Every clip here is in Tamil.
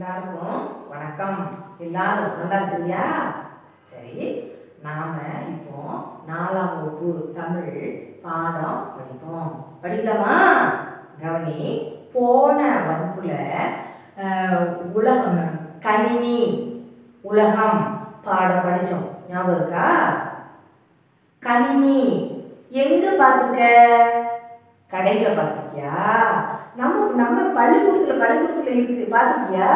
எல்லாருக்கும் வணக்கம் எல்லாரும் நல்லா இருக்கிறியா சரி நாம இப்போ நாலாம் வகுப்பு தமிழ் பாடம் படிப்போம் படிக்கலாமா கவனி போன வகுப்புல அஹ், உலகம் கணினி உலகம் பாடம் படிச்சோம் ஞாபகம் இருக்கா கணினி எங்க பார்த்துருக்க கடையில பார்த்துருக்கியா நம்ம நம்ம பள்ளிக்கூடத்துல பள்ளிக்கூடத்துல இருக்கு பார்த்துருக்கியா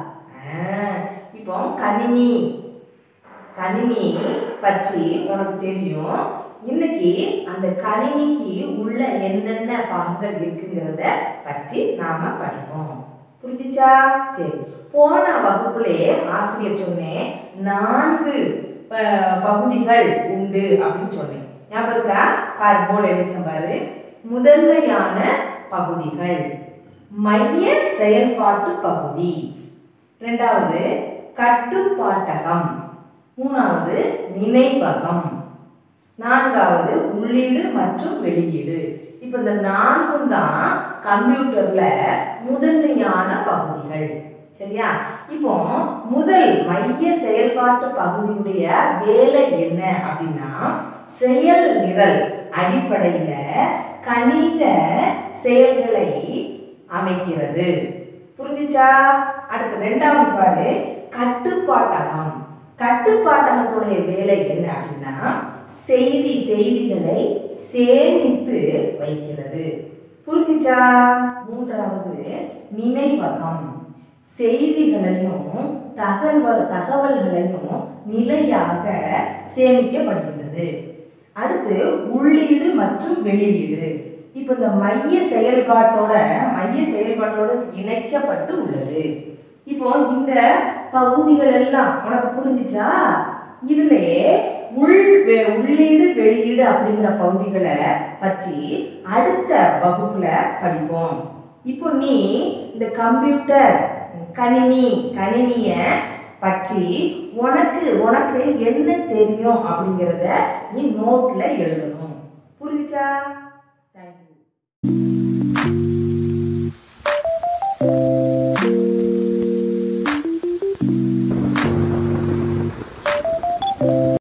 இப்போ கணினி கணினி பற்றி உனக்கு தெரியும் இன்னைக்கு அந்த கணினிக்கு உள்ள என்னென்ன பாகங்கள் இருக்குங்கிறத பற்றி நாம படிப்போம் புரிஞ்சுச்சா சரி போன வகுப்புலே ஆசிரியர் சொன்னேன் நான்கு அஹ், பகுதிகள் உண்டு அப்படின்னு சொன்னேன் ஞாபகம் இருக்கா பாரு போர்டு எழுதிருக்கேன் பாரு முதன்மையான பகுதிகள் மைய செயல்பாட்டு பகுதி ரெண்டாவது கட்டுப்பாட்டகம் மூணாவது நினைவகம் நான்காவது உள்ளீடு மற்றும் வெளியீடு இப்போ இந்த நான்கும் தான் கம்ப்யூட்டர்ல முதன்மையான பகுதிகள் சரியா இப்போ முதல் மைய செயல்பாட்டு பகுதியுடைய வேலை என்ன அப்படின்னா செயல் நிரல் அடிப்படையில கணித செயல்களை அமைக்கிறது புரிஞ்சுச்சா அடுத்து ரெண்டாவது பாரு கட்டுப்பாட்டகம் கட்டுப்பாட்டகத்துடைய வேலை என்ன அப்படின்னா செய்தி செய்திகளை சேமித்து வைக்கிறது புரிஞ்சுச்சா மூன்றாவது நினைவகம் செய்திகளையும் தகவல் தகவல்களையும் நிலையாக சேமிக்கப்படுகின்றது அடுத்து உள்ளீடு மற்றும் வெளியீடு இப்போ இந்த மைய செயல்பாட்டோட மைய செயல்பாட்டோட இணைக்கப்பட்டு உள்ளது இப்போ இந்த பகுதிகள் எல்லாம் உனக்கு புரிஞ்சுச்சா இதுலே உள் வெ- உள்ளீடு வெளியீடு அப்படிங்கிற பகுதிகளை பற்றி அடுத்த வகுப்புல படிப்போம் இப்போ நீ இந்த கம்ப்யூட்டர் கணினி கணினிய பற்றி உனக்கு உனக்கு என்ன தெரியும் அப்படிங்கிறத நீ நோட்ல எழுதணும் புரிஞ்சுச்சா தேங்க்யூ